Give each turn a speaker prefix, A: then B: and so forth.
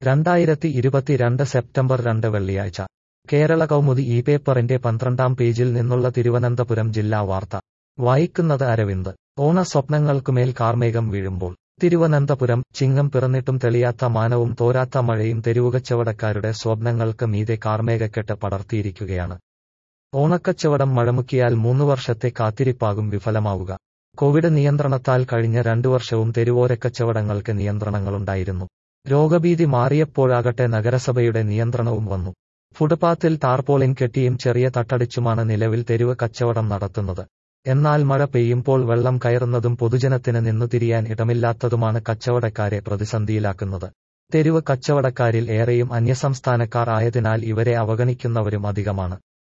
A: രണ്ടായിരത്തി ഇരുപത്തിരണ്ട് സെപ്റ്റംബർ രണ്ട് വെള്ളിയാഴ്ച കേരള കൗമുദി ഈ പേപ്പറിന്റെ പന്ത്രണ്ടാം പേജിൽ നിന്നുള്ള തിരുവനന്തപുരം ജില്ലാ വാർത്ത വായിക്കുന്നത് അരവിന്ദ് ഓണ സ്വപ്നങ്ങൾക്കുമേൽ കാർമേഘം വീഴുമ്പോൾ തിരുവനന്തപുരം ചിങ്ങം പിറന്നിട്ടും തെളിയാത്ത മാനവും തോരാത്ത മഴയും തെരുവുകച്ചവടക്കാരുടെ സ്വപ്നങ്ങൾക്ക് മീതെ കാർമേഘക്കെട്ട് പടർത്തിയിരിക്കുകയാണ് ഓണക്കച്ചവടം മഴമുക്കിയാൽ മൂന്നു വർഷത്തെ കാത്തിരിപ്പാകും വിഫലമാവുക കോവിഡ് നിയന്ത്രണത്താൽ കഴിഞ്ഞ രണ്ടു വർഷവും തെരുവോരക്കച്ചവടങ്ങൾക്ക് നിയന്ത്രണങ്ങളുണ്ടായിരുന്നു രോഗഭീതി മാറിയപ്പോഴാകട്ടെ നഗരസഭയുടെ നിയന്ത്രണവും വന്നു ഫുട്പാത്തിൽ ടാർപോളിൻ കെട്ടിയും ചെറിയ തട്ടടിച്ചുമാണ് നിലവിൽ തെരുവ് കച്ചവടം നടത്തുന്നത് എന്നാൽ മഴ പെയ്യുമ്പോൾ വെള്ളം കയറുന്നതും പൊതുജനത്തിന് നിന്നു തിരിയാൻ ഇടമില്ലാത്തതുമാണ് കച്ചവടക്കാരെ പ്രതിസന്ധിയിലാക്കുന്നത് തെരുവ് കച്ചവടക്കാരിൽ ഏറെയും അന്യസംസ്ഥാനക്കാർ ആയതിനാൽ ഇവരെ അവഗണിക്കുന്നവരും അധികമാണ്